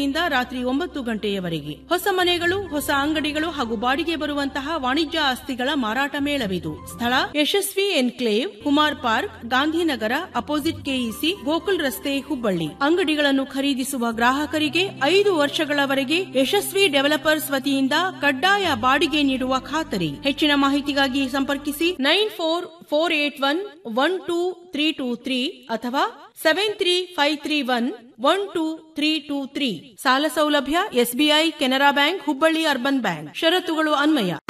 ಗಂಟೆಯಿಂದ ರಾತ್ರಿ ಒಂಬತ್ತು ಗಂಟೆಯವರೆಗೆ ಹೊಸ ಮನೆಗಳು ಹೊಸ ಅಂಗಡಿಗಳು ಹಾಗೂ ಬಾಡಿಗೆ ಬರುವಂತಹ ವಾಣಿಜ್ಯ ಆಸ್ತಿಗಳ ಮಾರಾಟ ಮೇಳವಿದು ಸ್ಥಳ Yashaswi enclave Kumar park Gandhinagar opposite KEC Gokul ರಸ್ತೆ ಹುಬ್ಬಳ್ಳಿ ಅಂಗಡಿಗಳನ್ನು ಖರೀದಿಸುವ ಗ್ರಾಹಕರಿಗೆ ಐದು ವರ್ಷಗಳವರೆಗೆ ಯಶಸ್ವಿ ಡೆವಲಪರ್ಸ್ ವತಿಯಿಂದ ಕಡ್ಡಾಯ ಬಾಡಿಗೆ ನೀಡುವ ಖಾತರಿ ಹೆಚ್ಚಿನ ಮಾಹಿತಿಗಾಗಿ ಸಂಪರ್ಕಿಸಿ nine four four eight one one two three two three ಅಥವಾ seven three five three one one two three two three ಸಾಲ ಸೌಲಭ್ಯ SBI Canara bank Hubballi urban bank ಷರತ್ತುಗಳು ಅನ್ವಯ